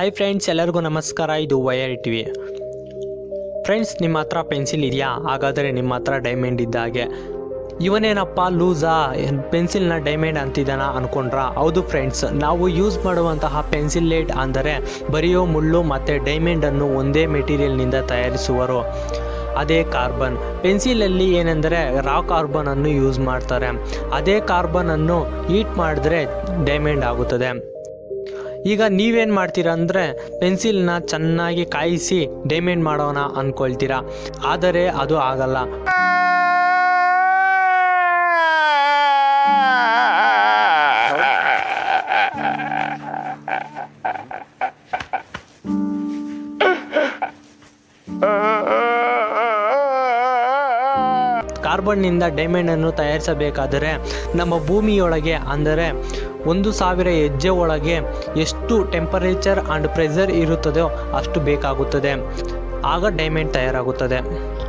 hi friends ಎಲ್ಲರಿಗೂ ನಮಸ್ಕಾರ ಇದು ವೈಆರ್ ಟಿ ವಿ ಫ್ರೆಂಡ್ಸ್ ನಿಮ್ಮ ಹತ್ರ ಪೆನ್ಸಿಲ್ ಇದೆಯಾ ಹಾಗಾದರೆ ನಿಮ್ಮ ಹತ್ರ ಡೈಮಂಡ್ ಇದ್ದ ಹಾಗೆ ಇವನೇನಪ್ಪ ಲೂಸಾ ಪೆನ್ಸಿಲ್ನ ಡೈಮಂಡ್ ಅಂತಿದ್ದಾನ ಅನ್ಕೊಂಡ್ರ ಹೌದು ಫ್ರೆಂಡ್ಸ್ ನಾವು ಯೂಸ್ ಮಾಡುವಂತಹ ಪೆನ್ಸಿಲ್ ಲೇಟ್ ಅಂದರೆ ಬರೆಯೋ ಮುಳ್ಳು ಮತ್ತು ಡೈಮಂಡನ್ನು ಒಂದೇ ಮೆಟೀರಿಯಲ್ನಿಂದ ತಯಾರಿಸುವರು ಅದೇ ಕಾರ್ಬನ್ ಪೆನ್ಸಿಲಲ್ಲಿ ಏನೆಂದರೆ ರಾ ಕಾರ್ಬನನ್ನು ಯೂಸ್ ಮಾಡ್ತಾರೆ ಅದೇ ಕಾರ್ಬನನ್ನು ಹೀಟ್ ಮಾಡಿದ್ರೆ ಡೈಮಂಡ್ ಆಗುತ್ತದೆ ಈಗ ನೀವೇನು ಮಾಡ್ತೀರಾ ಅಂದರೆ ಪೆನ್ಸಿಲ್ನ ಚೆನ್ನಾಗಿ ಕಾಯಿಸಿ ಡೈಮಂಡ್ ಮಾಡೋಣ ಅಂದ್ಕೊಳ್ತೀರಾ ಆದರೆ ಅದು ಆಗಲ್ಲ ಕಾರ್ಬನ್ನಿಂದ ಡೈಮಂಡನ್ನು ತಯಾರಿಸಬೇಕಾದರೆ ನಮ್ಮ ಭೂಮಿಯೊಳಗೆ ಅಂದರೆ ಒಂದು ಸಾವಿರ ಹೆಜ್ಜೆ ಒಳಗೆ ಎಷ್ಟು ಟೆಂಪರೇಚರ್ ಆ್ಯಂಡ್ ಪ್ರೆಷರ್ ಇರುತ್ತದೋ ಅಷ್ಟು ಬೇಕಾಗುತ್ತದೆ ಆಗ ಡೈಮಂಡ್ ತಯಾರಾಗುತ್ತದೆ